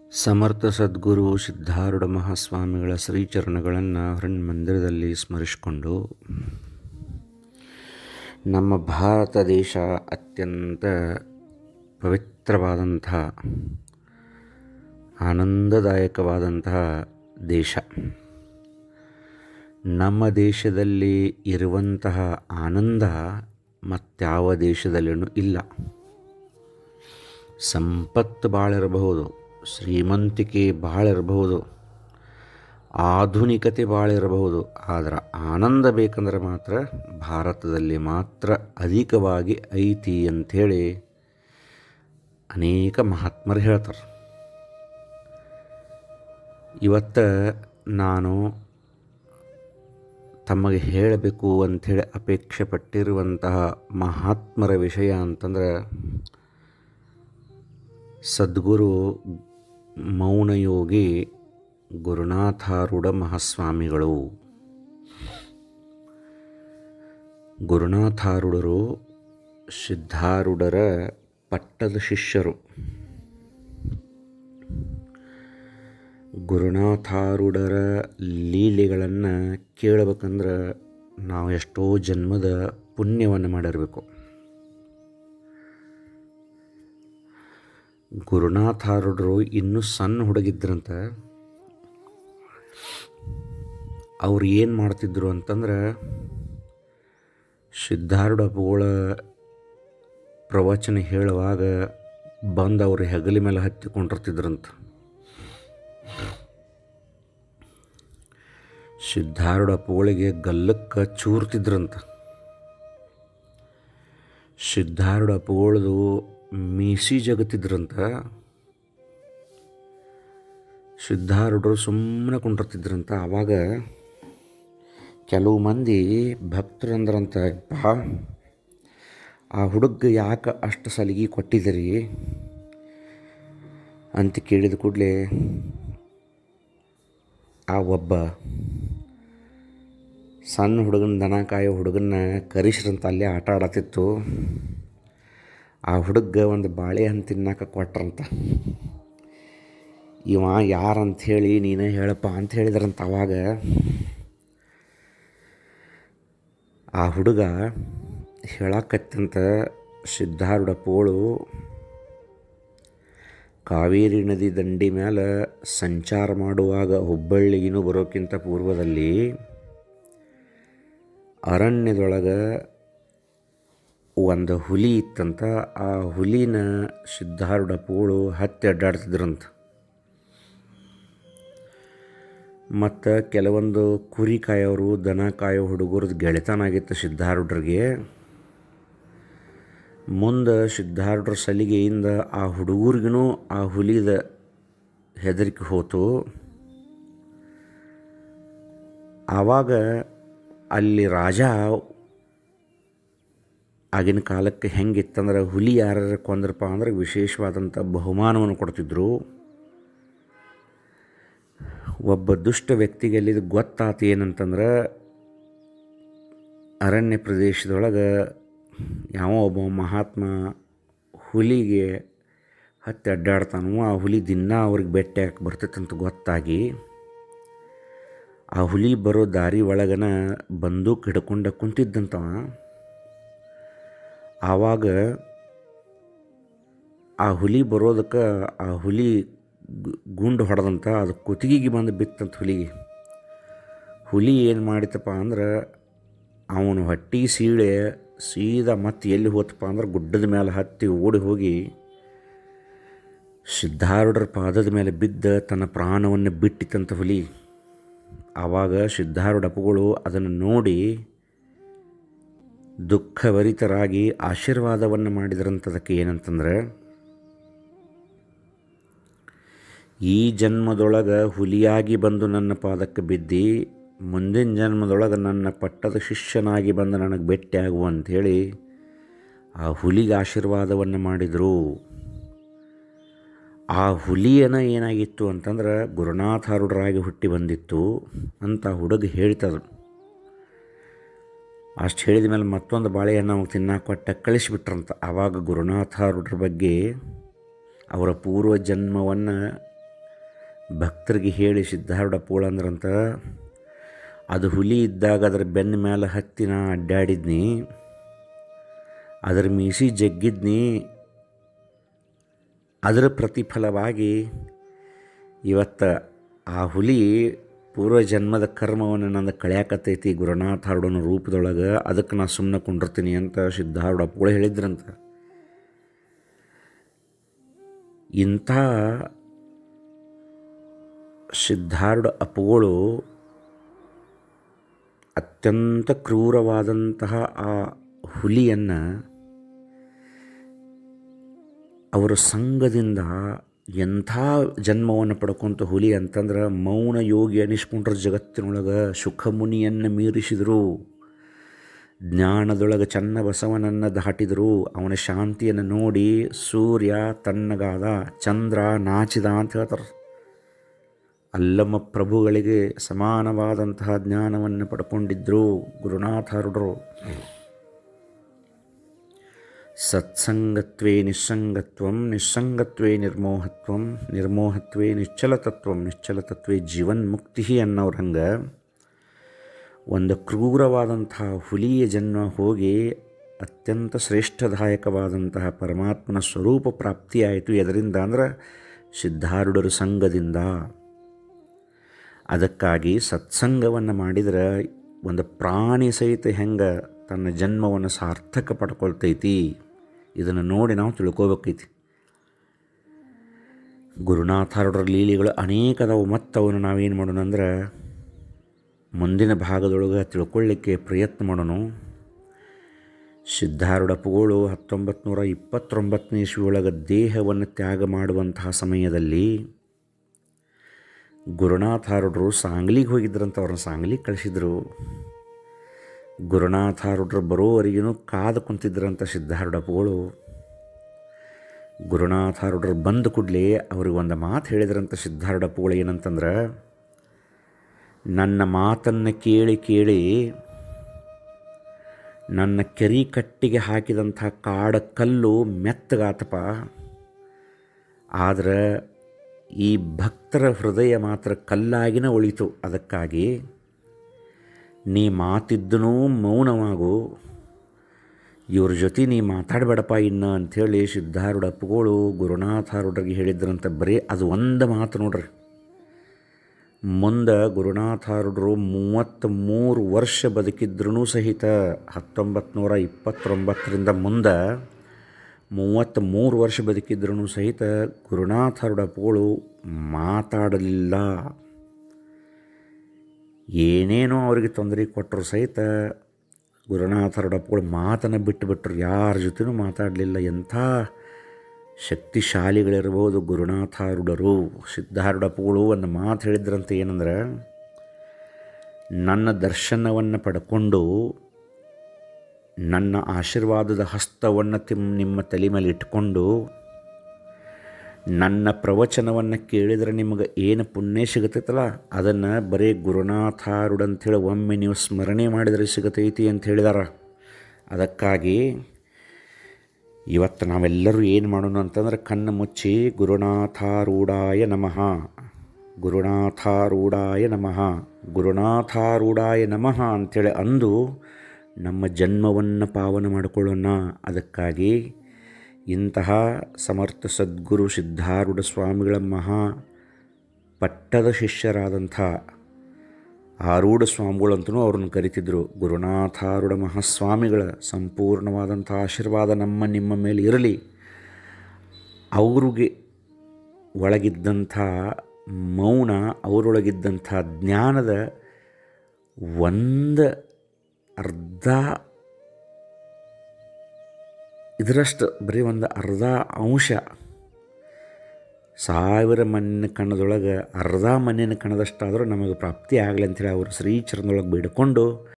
ಸಮರ್ಥ ಸದ್ಗುರು ಸಿದ್ಧಾರೂಢ ಮಹಾಸ್ವಾಮಿಗಳ ಶ್ರೀಚರಣಗಳನ್ನು ಮಂದಿರದಲ್ಲಿ ಸ್ಮರಿಸಿಕೊಂಡು ನಮ್ಮ ಭಾರತ ದೇಶ ಅತ್ಯಂತ ಪವಿತ್ರವಾದಂತಹ ಆನಂದದಾಯಕವಾದಂತಹ ದೇಶ ನಮ್ಮ ದೇಶದಲ್ಲಿ ಇರುವಂತಹ ಆನಂದ ಮತ್ಯಾವ ದೇಶದಲ್ಲಿಯೂ ಇಲ್ಲ ಸಂಪತ್ತು ಭಾಳ ಇರಬಹುದು ಶ್ರೀಮಂತಿಕೆ ಭಾಳ ಇರಬಹುದು ಆಧುನಿಕತೆ ಭಾಳ ಇರಬಹುದು ಆದರೆ ಆನಂದ ಬೇಕಂದ್ರೆ ಮಾತ್ರ ಭಾರತದಲ್ಲಿ ಮಾತ್ರ ಅಧಿಕವಾಗಿ ಐತಿ ಅಂಥೇಳಿ ಅನೇಕ ಮಹಾತ್ಮರು ಹೇಳ್ತಾರೆ ಇವತ್ತು ನಾನು ತಮಗೆ ಹೇಳಬೇಕು ಅಂಥೇಳಿ ಅಪೇಕ್ಷೆ ಪಟ್ಟಿರುವಂತಹ ಮಹಾತ್ಮರ ವಿಷಯ ಅಂತಂದ್ರೆ ಸದ್ಗುರು ಮೌನಯೋಗಿ ಗುರುನಾಥಾರೂಢ ಮಹಾಸ್ವಾಮಿಗಳು ಗುರುನಾಥಾರೂಢರು ಸಿದ್ಧಾರೂಢರ ಪಟ್ಟದ ಶಿಷ್ಯರು ಗುರುನಾಥಾರೂಢರ ಲೀಲೆಗಳನ್ನು ಕೇಳಬೇಕಂದ್ರೆ ನಾವು ಎಷ್ಟೋ ಜನ್ಮದ ಪುಣ್ಯವನ್ನು ಮಾಡಿರಬೇಕು ಗುರುನಾಥಾರೂಢರು ಇನ್ನೂ ಸಣ್ಣ ಹುಡುಗಿದ್ರಂತ ಅವ್ರು ಏನು ಮಾಡ್ತಿದ್ರು ಅಂತಂದ್ರೆ ಸಿದ್ಧಾರೂಢ ಅಪ್ಪುಗಳ ಪ್ರವಚನ ಹೇಳುವಾಗ ಬಂದು ಅವ್ರ ಹೆಗಲಿ ಮೇಲೆ ಹತ್ತಿಕೊಂಡಿರ್ತಿದ್ರಂತ ಸಿದ್ಧಾರೂಢ ಅಪ್ಪುಗಳಿಗೆ ಗಲ್ಲಕ್ಕೆ ಚೂರ್ತಿದ್ರಂತ ಸಿದ್ಧಾರೂಢ ಅಪ್ಪುಗಳದು ಮೀಸಿ ಜಗತ್ತಿದ್ರಂತ ಸಿದ್ಧಾರೂಢರು ಸುಮ್ಮನೆ ಕುಂಡಿರ್ತಿದ್ರಂತ ಆವಾಗ ಕೆಲವು ಮಂದಿ ಭಕ್ತರು ಅಂದ್ರಂತ ಯಪ್ಪ ಆ ಹುಡುಗ ಯಾಕೆ ಅಷ್ಟು ಸಲಿಗೆ ಕೊಟ್ಟಿದ್ದೀರಿ ಅಂತ ಕೇಳಿದ ಕೂಡಲೇ ಆ ಒಬ್ಬ ಸಣ್ಣ ಹುಡುಗನ ದನ ಕಾಯೋ ಹುಡುಗನ್ನ ಕರಿಸ್ರಂತ ಅಲ್ಲೇ ಆಟ ಆಡತ್ತಿತ್ತು ಆ ಹುಡುಗ ಒಂದು ಬಾಳೆಹಣ್ಣು ತಿನ್ನಕ್ಕೆ ಕೊಟ್ರಂತ ಇವ ಯಾರಂತ ಹೇಳಿ ನೀನೇ ಹೇಳಪ್ಪ ಅಂತ ಹೇಳಿದ್ರಂತ ಅವಾಗ ಆ ಹುಡುಗ ಹೇಳಕತ್ತಂತ ಸಿದ್ಧಾರೂಢ ಪೋಳು ಕಾವೇರಿ ನದಿ ದಂಡಿ ಮೇಲೆ ಸಂಚಾರ ಮಾಡುವಾಗ ಹುಬ್ಬಳ್ಳಿಗಿನೂ ಬರೋಕ್ಕಿಂತ ಪೂರ್ವದಲ್ಲಿ ಅರಣ್ಯದೊಳಗೆ ಒಂದು ಹುಲಿ ಇತ್ತಂತ ಆ ಹುಲಿನ ಸಿದ್ಧಾರೂಢ ಪೋಳು ಹತ್ತಿ ಅಡ್ಡಾಡ್ತಿದ್ರಂತ ಮತ್ತು ಕೆಲವೊಂದು ಕುರಿ ಕಾಯೋರು ದನ ಕಾಯೋ ಹುಡುಗರದ್ದು ಗೆಳೆತನ ಆಗಿತ್ತು ಸಿದ್ಧಾರೂಢರಿಗೆ ಮುಂದೆ ಸಿದ್ಧಾರೂಢರ ಸಲಿಗೆಯಿಂದ ಆ ಹುಡುಗರಿಗೂ ಆ ಹುಲಿದ ಹೆದರಿಕೆ ಹೋತು ಆವಾಗ ಅಲ್ಲಿ ರಾಜ ಆಗಿನ ಕಾಲಕ್ಕೆ ಹೆಂಗಿತ್ತಂದ್ರೆ ಹುಲಿ ಯಾರ್ಯಾರು ಕೊಂದ್ರಪ್ಪ ಅಂದ್ರೆ ವಿಶೇಷವಾದಂಥ ಬಹುಮಾನವನ್ನು ಕೊಡ್ತಿದ್ರು ಒಬ್ಬ ದುಷ್ಟ ವ್ಯಕ್ತಿಗೆ ಅಲ್ಲಿದು ಗೊತ್ತಾತು ಏನಂತಂದ್ರೆ ಅರಣ್ಯ ಪ್ರದೇಶದೊಳಗೆ ಯಾವ ಒಬ್ಬ ಮಹಾತ್ಮ ಹುಲಿಗೆ ಹತ್ತಿ ಅಡ್ಡಾಡ್ತಾನೋ ಆ ಹುಲಿ ದಿನ ಅವ್ರಿಗೆ ಭೇಟಿ ಹಾಕಿ ಬರ್ತೈತಂತ ಗೊತ್ತಾಗಿ ಆ ಹುಲಿ ಬರೋ ದಾರಿ ಒಳಗನ ಬಂದೂಕ್ ಹಿಡ್ಕೊಂಡ ಕುಂತಿದ್ದಂತವ ಆವಾಗ ಆ ಹುಲಿ ಬರೋದಕ್ಕೆ ಆ ಹುಲಿ ಗುಂಡು ಹೊಡೆದಂತ ಅದು ಕುತ್ತಿಗೆಗೆ ಬಂದು ಬಿತ್ತಂತ ಹುಲಿಗೆ ಹುಲಿ ಏನು ಮಾಡಿತಪ್ಪ ಅಂದ್ರೆ ಅವನು ಹೊಟ್ಟೆ ಸೀಳೆ ಸೀದಾ ಮತ್ತೆ ಎಲ್ಲಿ ಹೋತಪ್ಪ ಅಂದ್ರೆ ಗುಡ್ಡದ ಮೇಲೆ ಹತ್ತಿ ಓಡಿ ಹೋಗಿ ಸಿದ್ಧಾರೂಢರ ಪಾದದ ಮೇಲೆ ಬಿದ್ದ ತನ್ನ ಪ್ರಾಣವನ್ನು ಬಿಟ್ಟಿತಂತ ಹುಲಿ ಆವಾಗ ಸಿದ್ಧಾರೂಢ ಅಪ್ಪುಗಳು ಅದನ್ನು ನೋಡಿ ದುಃಖಭರಿತರಾಗಿ ಆಶೀರ್ವಾದವನ್ನು ಮಾಡಿದ್ರಂತದಕ್ಕೆ ಏನಂತಂದ್ರೆ ಈ ಜನ್ಮದೊಳಗೆ ಹುಲಿಯಾಗಿ ಬಂದು ನನ್ನ ಪಾದಕ್ಕೆ ಬಿದ್ದು ಮುಂದಿನ ಜನ್ಮದೊಳಗೆ ನನ್ನ ಪಟ್ಟದ ಶಿಷ್ಯನಾಗಿ ಬಂದು ನನಗೆ ಭೇಟಿಯಾಗು ಅಂಥೇಳಿ ಆ ಹುಲಿಗೆ ಆಶೀರ್ವಾದವನ್ನು ಮಾಡಿದರು ಆ ಹುಲಿಯನ ಏನಾಗಿತ್ತು ಅಂತಂದ್ರೆ ಗುರುನಾಥಾರೂಢರಾಗಿ ಹುಟ್ಟಿ ಬಂದಿತ್ತು ಅಂತ ಹುಡುಗ ಹೇಳ್ತದ ಅಷ್ಟು ಹೇಳಿದ ಮೇಲೆ ಮತ್ತೊಂದು ಬಾಳೆಹಣ್ಣು ಅವ್ನು ತಿನ್ನಕ್ಕೆ ಕೊಟ್ಟ ಕಳಿಸಿಬಿಟ್ರಂತ ಆವಾಗ ಗುರುನಾಥಾರೂಢರ ಬಗ್ಗೆ ಅವರ ಪೂರ್ವ ಜನ್ಮವನ್ನು ಭಕ್ತರಿಗೆ ಹೇಳಿ ಸಿದ್ಧಾರೂಢ ಪೂಳ ಅಂದ್ರಂತ ಅದು ಹುಲಿ ಇದ್ದಾಗ ಅದರ ಬೆನ್ನ ಮೇಲೆ ಹತ್ತಿ ನಾ ಅಡ್ಡಾಡಿದ್ನಿ ಅದರ ಮೀಸಿ ಜಗ್ಗಿದ್ನಿ ಅದರ ಪ್ರತಿಫಲವಾಗಿ ಇವತ್ತು ಆ ಹುಲಿ ಪೂರ್ವ ಜನ್ಮದ ಕರ್ಮವನ್ನು ನಂದು ಕಳ್ಯಾಕತ್ತೈತಿ ಗುರುನಾಥ ಹಾರ್ಡೋನ ರೂಪದೊಳಗೆ ಅದಕ್ಕೆ ನಾ ಸುಮ್ಮನೆ ಕುಂಡಿರ್ತೀನಿ ಅಂತ ಸಿದ್ಧಾರೂಢ ಪೂಳ ಹೇಳಿದ್ರಂತ ಇಂಥ ಸಿದ್ಧಾರೂಢ ಅಪ್ಪುಗಳು ಅತ್ಯಂತ ಕ್ರೂರವಾದಂತಹ ಆ ಹುಲಿಯನ್ನು ಅವರ ಸಂಘದಿಂದ ಎಂಥ ಜನ್ಮವನ್ನು ಪಡ್ಕೊಂತ ಹುಲಿ ಅಂತಂದ್ರೆ ಮೌನ ಯೋಗಿ ಅನಿಸ್ಕೊಂಡ್ರ ಜಗತ್ತಿನೊಳಗೆ ಸುಖಮುನಿಯನ್ನು ಮೀರಿಸಿದರು ಜ್ಞಾನದೊಳಗೆ ಚನ್ನ ಬಸವನನ್ನು ದಾಟಿದರು ಅವನ ಶಾಂತಿಯನ್ನು ನೋಡಿ ಸೂರ್ಯ ತಣ್ಣಗಾದ ಚಂದ್ರ ನಾಚಿದ ಅಂತ ಹೇಳ್ತಾರೆ ಅಲ್ಲಮ್ಮ ಪ್ರಭುಗಳಿಗೆ ಸಮಾನವಾದಂತಹ ಜ್ಞಾನವನ್ನು ಪಡ್ಕೊಂಡಿದ್ದರು ಗುರುನಾಥರುಡರು ಸತ್ಸಂಗತ್ವೇ ನಿಸ್ಸಂಗತ್ವಂ ನಿಸ್ಸಂಗತ್ವೇ ನಿರ್ಮೋಹತ್ವಂ ನಿರ್ಮೋಹತ್ವೇ ನಿಶ್ಚಲತತ್ವಂ ನಿಶ್ಚಲತತ್ವೇ ಜೀವನ್ಮುಕ್ತಿ ಅನ್ನೋರು ಹಂಗೆ ಒಂದು ಕ್ರೂರವಾದಂತಹ ಹುಲಿಯ ಜನ್ಮ ಹೋಗಿ ಅತ್ಯಂತ ಶ್ರೇಷ್ಠದಾಯಕವಾದಂತಹ ಪರಮಾತ್ಮನ ಸ್ವರೂಪ ಪ್ರಾಪ್ತಿಯಾಯಿತು ಎದರಿಂದ ಅಂದ್ರೆ ಸಿದ್ಧಾರೂಢರ ಸಂಘದಿಂದ ಅದಕ್ಕಾಗಿ ಸತ್ಸಂಗವನ್ನು ಮಾಡಿದರೆ ಒಂದು ಪ್ರಾಣಿ ಸಹಿತ ಹೆಂಗೆ ತನ್ನ ಜನ್ಮವನ್ನು ಸಾರ್ಥಕ ಪಡ್ಕೊಳ್ತೈತಿ ಇದನ್ನು ನೋಡಿ ನಾವು ತಿಳ್ಕೊಬೇಕೈತಿ ಗುರುನಾಥಾರೂಢರ ಲೀಲೆಗಳು ಅನೇಕ ಅದಾವು ಮತ್ತು ಅವನು ನಾವೇನು ಮಾಡೋಣ ಅಂದ್ರೆ ಮುಂದಿನ ಭಾಗದೊಳಗೆ ತಿಳ್ಕೊಳ್ಳಿಕ್ಕೆ ಪ್ರಯತ್ನ ಮಾಡೋಣ ಸಿದ್ಧಾರೂಢಪ್ಪಗಳು ಹತ್ತೊಂಬತ್ತು ನೂರ ಇಪ್ಪತ್ತೊಂಬತ್ತನೇ ಇಸ್ವಿಯೊಳಗೆ ದೇಹವನ್ನು ತ್ಯಾಗ ಮಾಡುವಂತಹ ಸಮಯದಲ್ಲಿ ಗುರುನಾಥಾರೂಢರು ಸಾಂಗ್ಲಿಗೆ ಹೋಗಿದ್ರಂತ ಅವ್ರನ್ನ ಸಾಂಗ್ಲಿಗೆ ಕಳಿಸಿದ್ರು ಗುರುನಾಥಾರೂಢರು ಬರೋವರೆಗೂ ಕಾದು ಕುಂತಿದ್ರಂತ ಸಿದ್ಧಾರೂಢಪ್ಪಗಳು ಗುರುನಾಥಾರೂಢರು ಬಂದ ಕೂಡಲೇ ಅವ್ರಿಗೆ ಒಂದು ಮಾತು ಹೇಳಿದ್ರಂತ ಸಿದ್ಧಾರೂಢಪ್ಪಗಳು ಏನಂತಂದ್ರೆ ನನ್ನ ಮಾತನ್ನು ಕೇಳಿ ಕೇಳಿ ನನ್ನ ಕೆರಿ ಕಟ್ಟಿಗೆ ಹಾಕಿದಂಥ ಕಾಡ ಕಲ್ಲು ಮೆತ್ತಗಾತಪ್ಪ ಆದ್ರೆ ಈ ಭಕ್ತರ ಹೃದಯ ಮಾತ್ರ ಕಲ್ಲಾಗಿನ ಉಳಿತು ಅದಕ್ಕಾಗಿ ನೀ ಮಾತಿದ್ದನೂ ಮೌನವಾಗು ಇವ್ರ ಜೊತೆ ನೀ ಮಾತಾಡಬೇಡಪ್ಪ ಇನ್ನು ಅಂಥೇಳಿ ಸಿದ್ಧಾರೂಢ ಅಪ್ಪಗಳು ಗುರುನಾಥಾರೂಢರಿಗೆ ಹೇಳಿದ್ರಂತ ಬರೀ ಅದು ಒಂದು ಮಾತು ನೋಡ್ರಿ ಮುಂದೆ ಗುರುನಾಥಾರೂಢರು ಮೂವತ್ತ್ಮೂರು ವರ್ಷ ಬದುಕಿದ್ರೂ ಸಹಿತ ಹತ್ತೊಂಬತ್ತು ನೂರ ಇಪ್ಪತ್ತೊಂಬತ್ತರಿಂದ ಮುಂದೆ ಮೂವತ್ತ್ಮೂರು ವರ್ಷ ಬದುಕಿದ್ರೂ ಸಹಿತ ಗುರುನಾಥಾರೂಢ ಅಪ್ಪಗಳು ಮಾತಾಡಲಿಲ್ಲ ಏನೇನೋ ಅವರಿಗೆ ತೊಂದರೆ ಕೊಟ್ಟರು ಸಹಿತ ಗುರುನಾಥರಡಪ್ಪಗಳು ಮಾತನ್ನು ಬಿಟ್ಟುಬಿಟ್ರು ಯಾರ ಜೊತೆನೂ ಮಾತಾಡಲಿಲ್ಲ ಎಂಥ ಶಕ್ತಿಶಾಲಿಗಳಿರ್ಬೋದು ಗುರುನಾಥಾರೂಢರು ಸಿದ್ಧಾರೂಢಪ್ಪಗಳು ಒಂದು ಮಾತು ಹೇಳಿದ್ರಂತ ಏನಂದ್ರೆ ನನ್ನ ದರ್ಶನವನ್ನು ಪಡ್ಕೊಂಡು ನನ್ನ ಆಶೀರ್ವಾದದ ಹಸ್ತವನ್ನು ತಿಮ್ ನಿಮ್ಮ ತಲೆ ಮೇಲೆ ಇಟ್ಕೊಂಡು ನನ್ನ ಪ್ರವಚನವನ್ನು ಕೇಳಿದರೆ ನಿಮಗೆ ಏನು ಪುಣ್ಯ ಸಿಗತೈತಲ್ಲ ಅದನ್ನು ಬರೀ ಗುರುನಾಥಾರುಡ್ ಅಂಥೇಳಿ ಒಮ್ಮೆ ನೀವು ಸ್ಮರಣೆ ಮಾಡಿದರೆ ಸಿಗತೈತಿ ಅಂತ ಹೇಳಿದಾರ ಅದಕ್ಕಾಗಿ ಇವತ್ತು ನಾವೆಲ್ಲರೂ ಏನು ಮಾಡೋಣ ಅಂತಂದ್ರೆ ಕಣ್ಣು ಮುಚ್ಚಿ ಗುರುನಾಥಾರೂಢಾಯ ನಮಃ ಗುರುನಾಥಾರೂಢಾಯ ನಮಃ ಗುರುನಾಥಾರೂಢಾಯ ನಮಃ ಅಂಥೇಳಿ ಅಂದು ನಮ್ಮ ಜನ್ಮವನ್ನು ಪಾವನ ಮಾಡಿಕೊಳ್ಳೋಣ ಅದಕ್ಕಾಗಿ ಇಂತಹ ಸಮರ್ಥ ಸದ್ಗುರು ಸಿದ್ಧಾರೂಢ ಸ್ವಾಮಿಗಳ ಮಹಾ ಪಟ್ಟದ ಶಿಷ್ಯರಾದಂಥ ಆರೂಢ ಸ್ವಾಮಿಗಳಂತೂ ಅವ್ರನ್ನ ಕರಿತಿದ್ರು ಗುರುನಾಥಾರೂಢ ಮಹಾಸ್ವಾಮಿಗಳ ಸಂಪೂರ್ಣವಾದಂಥ ಆಶೀರ್ವಾದ ನಮ್ಮ ನಿಮ್ಮ ಮೇಲೆ ಇರಲಿ ಅವ್ರಿಗೆ ಒಳಗಿದ್ದಂಥ ಮೌನ ಅವರೊಳಗಿದ್ದಂಥ ಜ್ಞಾನದ ಒಂದು ಅರ್ಧ ಇದರಷ್ಟು ಬರೀ ಒಂದು ಅರ್ಧ ಅಂಶ ಸಾವಿರ ಮಣ್ಣಿನ ಕಣ್ಣದೊಳಗೆ ಅರ್ಧ ಮಣ್ಣಿನ ಕಣದಷ್ಟಾದರೂ ನಮಗೆ ಪ್ರಾಪ್ತಿ ಆಗಲಿ ಅಂಥೇಳಿ ಅವರು ಶ್ರೀಚರಣದೊಳಗೆ ಬೇಡಿಕೊಂಡು